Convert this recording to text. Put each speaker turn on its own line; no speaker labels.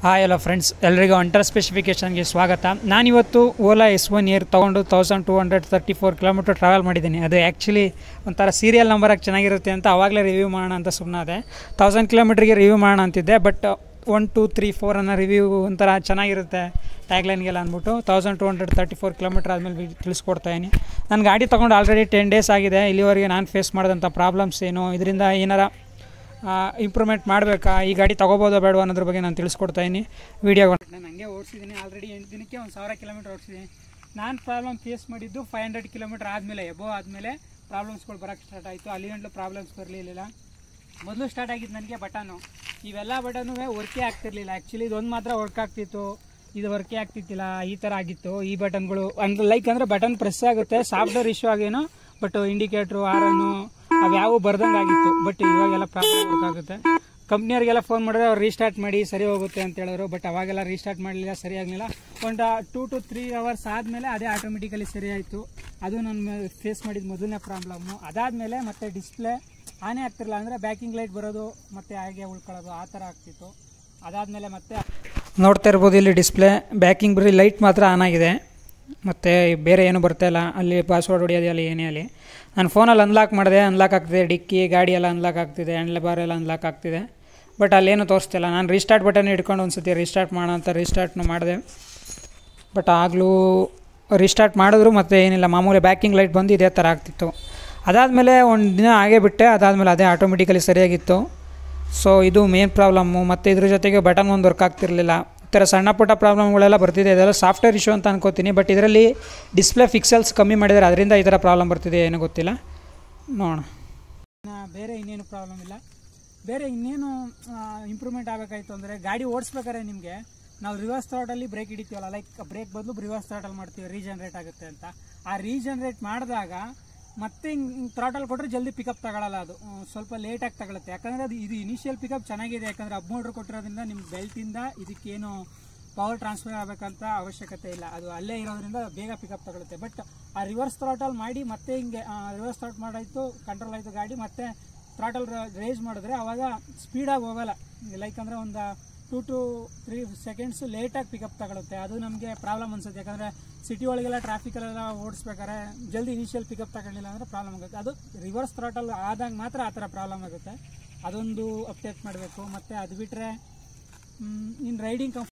hi ಎಲ್ಲ friends ಎಲ್ರಿಗೂ ಅಂಟರ್ ಸ್ಪೆಸಿಫಿಕೇಷನ್ಗೆ ಸ್ವಾಗತ ನಾನಿವತ್ತು ಓಲಾ ಎಸ್ ಒನ್ ಇಯರ್ ತೊಗೊಂಡು thousand two hundred thirty four kilometre travel ಮಾಡಿದ್ದೀನಿ ಅದು ಆ್ಯಕ್ಚುಲಿ ಒಂಥರ ಸೀರಿಯಲ್ ನಂಬರಾಗಿ ಚೆನ್ನಾಗಿರುತ್ತೆ ಅಂತ ಆವಾಗಲೇ ರಿವ್ಯೂ ಮಾಡೋಣ ಅಂತ ಸುಮ್ಮನಾದೆ ತೌಸಂಡ್ ಕಿಲೋಮೀಟ್ರಿಗೆ ರಿವ್ಯೂ ಮಾಡೋಣ ಅಂತಿದ್ದೆ but one two three four ಅನ್ನೋ ರಿವ್ಯೂ ಒಂಥರ ಚೆನ್ನಾಗಿರುತ್ತೆ ಟ್ಯಾಗ್ಲೈನ್ಗೆಲ್ಲ ಅಂದ್ಬಿಟ್ಟು thousand two hundred thirty four kilometre ಆದಮೇಲೆ ತಿಳಿಸ್ಕೊಡ್ತಾ ಇದೀನಿ ನನ್ನ ಗಾಡಿ ತೊಗೊಂಡು ಆಲ್ರೆಡಿ ಟೆನ್ ಡೇಸ್ ಆಗಿದೆ ಇಲ್ಲಿವರೆಗೆ ನಾನು ಫೇಸ್ ಮಾಡಿದಂಥ ಪ್ರಾಬ್ಲಮ್ಸ್ ಏನು ಇದರಿಂದ ಏನಾರ ಇಂಪ್ರೂವ್ಮೆಂಟ್ ಮಾಡಬೇಕಾ ಈ ಗಾಡಿ ತೊಗೋಬೋದೋ ಬೇಡವಾ ಅನ್ನೋದ್ರ ಬಗ್ಗೆ ನಾನು ತಿಳಿಸ್ಕೊಡ್ತಾ ಇದ್ದೀನಿ ವೀಡಿಯೋ ನಾನು ಹಂಗೆ ಓಡಿಸಿದ್ದೀನಿ ಆಲ್ರೆಡಿ ಎಂಟು ದಿನಕ್ಕೆ ಒಂದು ಸಾವಿರ ಕಿಲೋಮೀಟ್ರ್ ಓಡಿಸಿದ್ದೀನಿ ನಾನು ಪ್ರಾಬ್ಲಮ್ ಫೇಸ್ ಮಾಡಿದ್ದು ಫೈವ್ ಹಂಡ್ರೆಡ್ ಕಿಲೋಮೀಟ್ರ್ ಆದಮೇಲೆ ಎಬೋ ಆದಮೇಲೆ ಪ್ರಾಬ್ಲಮ್ಸ್ಗಳು ಬರೋಕ್ಕೆ ಸ್ಟಾರ್ಟ್ ಆಯಿತು ಅಲ್ಲಿ ಗಂಟಲು ಪ್ರಾಬ್ಲಮ್ಸ್ ಬರಲಿಲ್ಲ ಮೊದಲು ಸ್ಟಾರ್ಟ್ ಆಗಿದ್ದು ನನಗೆ ಬಟನು ಇವೆಲ್ಲ ಬಟನು ವರ್ಕೇ ಆಗ್ತಿರ್ಲಿಲ್ಲ ಆ್ಯಕ್ಚುಲಿ ಇದೊಂದು ಮಾತ್ರ ವರ್ಕ್ ಆಗ್ತಿತ್ತು ಇದು ವರ್ಕೇ ಆಗ್ತಿತ್ತಿಲ್ಲ ಈ ಥರ ಆಗಿತ್ತು ಈ ಬಟನ್ಗಳು ಅಂದ್ರೆ ಲೈಕ್ ಅಂದರೆ ಬಟನ್ ಪ್ರೆಸ್ ಆಗುತ್ತೆ ಸಾಫ್ಟ್ವೇರ್ ಇಶ್ಯೂ ಆಗೇನು ಬಟ್ ಇಂಡಿಕೇಟ್ರು ಆರನ್ನು ಅವ್ಯಾವು ಬರ್ದಂಗೆ ಆಗಿತ್ತು ಬಟ್ ಇವಾಗೆಲ್ಲ ಪ್ರಾಪರ್ ವರ್ಕ್ ಆಗುತ್ತೆ ಕಂಪ್ನಿಯವ್ರಿಗೆಲ್ಲ ಫೋನ್ ಮಾಡಿದ್ರೆ ಅವ್ರು ರೀಸ್ಟಾರ್ಟ್ ಮಾಡಿ ಸರಿ ಹೋಗುತ್ತೆ ಅಂತ ಹೇಳಿದ್ರು ಬಟ್ ಅವಾಗೆಲ್ಲ ರೀಸ್ಟಾರ್ಟ್ ಮಾಡಲಿಲ್ಲ ಸರಿ ಆಗಲಿಲ್ಲ ಒಂದು ಟೂ ಟು ತ್ರೀ ಅವರ್ಸ್ ಆದಮೇಲೆ ಅದೇ ಆಟೋಮೆಟಿಕಲಿ ಸರಿ ಆಯಿತು ಅದು ನಾನು ಫೇಸ್ ಮಾಡಿದ ಮೊದಲನೇ ಪ್ರಾಬ್ಲಮ್ಮು ಅದಾದಮೇಲೆ ಮತ್ತೆ ಡಿಸ್ಪ್ಲೇ ಆನೇ ಆಗ್ತಿರಲಿಲ್ಲ ಅಂದರೆ ಬ್ಯಾಕಿಂಗ್ ಲೈಟ್ ಬರೋದು ಮತ್ತೆ ಹಾಗೆ ಉಳ್ಕೊಳ್ಳೋದು ಆ ಥರ ಆಗ್ತಿತ್ತು ಅದಾದಮೇಲೆ ಮತ್ತೆ ನೋಡ್ತಾ ಇರ್ಬೋದು ಇಲ್ಲಿ ಡಿಸ್ಪ್ಲೇ ಬ್ಯಾಕಿಂಗ್ ಬರೀ ಲೈಟ್ ಮಾತ್ರ ಆನ್ ಆಗಿದೆ ಮತ್ತು ಬೇರೆ ಏನು ಬರ್ತಾ ಇಲ್ಲ ಅಲ್ಲಿ ಪಾಸ್ವರ್ಡ್ ಹೊಡಿಯೋದು ಅಲ್ಲಿ ಏನೇ ಅಲ್ಲಿ ನಾನು ಫೋನಲ್ಲಿ ಅನ್ಲಾಕ್ ಮಾಡಿದೆ ಅನ್ಲಾಕ್ ಆಗ್ತಿದೆ ಡಿಕ್ಕಿ ಗಾಡಿ ಎಲ್ಲ ಅನ್ಲಾಕ್ ಆಗ್ತಿದೆ ಹ್ಯಾಂಡ್ಲ್ ಬಾರ್ ಎಲ್ಲ ಅನ್ಲಾಕ್ ಆಗ್ತಿದೆ ಬಟ್ ಅಲ್ಲೇನು ತೋರಿಸ್ತಿಲ್ಲ ನಾನು ರೀಸ್ಟಾರ್ಟ್ ಬಟನ್ ಹಿಡ್ಕೊಂಡು ಒಂದು ಸತಿ ರೀಸ್ಟಾರ್ಟ್ ಮಾಡೋಣ ಅಂತ ರೀಸ್ಟಾರ್ಟ್ನು ಮಾಡಿದೆ ಬಟ್ ಆಗಲೂ ರೀಸ್ಟಾರ್ಟ್ ಮಾಡಿದ್ರು ಮತ್ತು ಏನಿಲ್ಲ ಮಾಮೂಲಿ ಬ್ಯಾಕಿಂಗ್ ಲೈಟ್ ಬಂದು ಇದೇ ಥರ ಆಗ್ತಿತ್ತು ಅದಾದಮೇಲೆ ಒಂದು ದಿನ ಹಾಗೇ ಬಿಟ್ಟೆ ಅದಾದಮೇಲೆ ಅದೇ ಆಟೋಮೆಟಿಕಲಿ ಸರಿಯಾಗಿತ್ತು ಸೊ ಇದು ಮೇನ್ ಪ್ರಾಬ್ಲಮ್ಮು ಮತ್ತು ಇದ್ರ ಜೊತೆಗೆ ಬಟನ್ ಒಂದು ವರ್ಕ್ ಆಗ್ತಿರಲಿಲ್ಲ ಈ ಥರ ಸಣ್ಣ ಪುಟ್ಟ ಪ್ರಾಬ್ಲಮ್ಗಳೆಲ್ಲ ಬರ್ತಿದೆ ಇದೆಲ್ಲ ಸಾಫ್ಟ್ವೇರ್ ಇಶ್ಯೂ ಅಂತ ಅನ್ಕೋತೀನಿ ಬಟ್ ಇದರಲ್ಲಿ ಡಿಸ್ಪ್ಲೇ ಫಿಕ್ಸಲ್ಸ್ ಕಮ್ಮಿ ಮಾಡಿದರೆ ಅದರಿಂದ ಈ ಥರ ಪ್ರಾಬ್ಲಮ್ ಬರ್ತಿದೆ ಏನೂ ಗೊತ್ತಿಲ್ಲ ನೋಡೋಣ ಬೇರೆ ಇನ್ನೇನು ಪ್ರಾಬ್ಲಮ್ ಇಲ್ಲ ಬೇರೆ ಇನ್ನೇನು ಇಂಪ್ರೂವ್ಮೆಂಟ್ ಆಗಬೇಕಾಯ್ತು ಅಂದರೆ ಗಾಡಿ ಓಡಿಸ್ಬೇಕಾದ್ರೆ ನಿಮಗೆ ನಾವು ರಿವರ್ಸ್ ಥ್ರಾಟಲ್ಲಿ ಬ್ರೇಕ್ ಹಿಡಿತೀವಲ್ಲ ಲೈಕ್ ಬ್ರೇಕ್ ಬದಲು ರಿವರ್ಸ್ ಥ್ರಾಟಲ್ ಮಾಡ್ತೀವಿ ರೀಜನ್ರೇಟ್ ಆಗುತ್ತೆ ಅಂತ ಆ ರೀಜನ್ರೇಟ್ ಮಾಡಿದಾಗ ಮತ್ತೆ ಹಿಂಗೆ ಥ್ರಾಟಲ್ ಕೊಟ್ಟರೆ ಜಲ್ದಿ ಪಿಕಪ್ ತಗೊಳ್ಳಲ್ಲ ಅದು ಹ್ಮ್, ಸ್ವಲ್ಪ ಲೇಟಾಗಿ ತಗೊಳುತ್ತೆ ಯಾಕಂದರೆ ಅದು ಇದು ಇನಿಷಿಯಲ್ ಪಿಕಪ್ ಚೆನ್ನಾಗಿದೆ ಯಾಕಂದರೆ ಅಬ್ ಮೋಟ್ರ್ ಕೊಟ್ಟಿರೋದ್ರಿಂದ ನಿಮ್ಮ ಬೆಲ್ಟಿಂದ ಇದಕ್ಕೇನು ಪವರ್ ಟ್ರಾನ್ಸ್ಫರ್ ಆಗಬೇಕಂತ ಅವಶ್ಯಕತೆ ಇಲ್ಲ ಅದು ಅಲ್ಲೇ ಇರೋದ್ರಿಂದ ಬೇಗ ಪಿಕಪ್ ತಗೊಳುತ್ತೆ ಬಟ್ ಆ ರಿವರ್ಸ್ ಥ್ರಾಟಲ್ ಮಾಡಿ ಮತ್ತೆ ಹಿಂಗೆ ರಿವರ್ಸ್ ಥ್ರಾಟ್ ಮಾಡಾಯಿತು ಕಂಟ್ರೋಲ್ ಆಯಿತು ಗಾಡಿ ಮತ್ತೆ ಥ್ರಾಟಲ್ ರೇಸ್ ಮಾಡಿದ್ರೆ ಅವಾಗ ಸ್ಪೀಡಾಗಿ ಹೋಗಲ್ಲ ಲೈಕ್ ಅಂದರೆ ಒಂದು ಟೂ ಟು ತ್ರೀ ಸೆಕೆಂಡ್ಸ್ ಲೇಟಾಗಿ ಪಿಕಪ್ ತಗೊಳುತ್ತೆ ಅದು ನಮಗೆ ಪ್ರಾಬ್ಲಮ್ ಅನ್ಸುತ್ತೆ ಯಾಕಂದರೆ ಸಿಟಿ ಒಳಗೆಲ್ಲ ಟ್ರಾಫಿಕಲ್ಲೆಲ್ಲ ಓಡಿಸ್ಬೇಕಾದ್ರೆ ಜಲ್ದಿ ಇನಿಷಿಯಲ್ ಪಿಕಪ್ ತಗೊಳ್ಳಿಲ್ಲ ಅಂದರೆ ಪ್ರಾಬ್ಲಮ್ ಆಗುತ್ತೆ ಅದು ರಿವರ್ಸ್ ಥ್ರಾಟಲ್ ಆದಾಗ ಮಾತ್ರ ಆ ಥರ ಪ್ರಾಬ್ಲಮ್ ಆಗುತ್ತೆ ಅದೊಂದು ಅಪ್ಡೇಟ್ ಮಾಡಬೇಕು ಮತ್ತು ಅದು ಬಿಟ್ಟರೆ ಇನ್ನು ರೈಡಿಂಗ್ ಕಂಫರ್ಟ್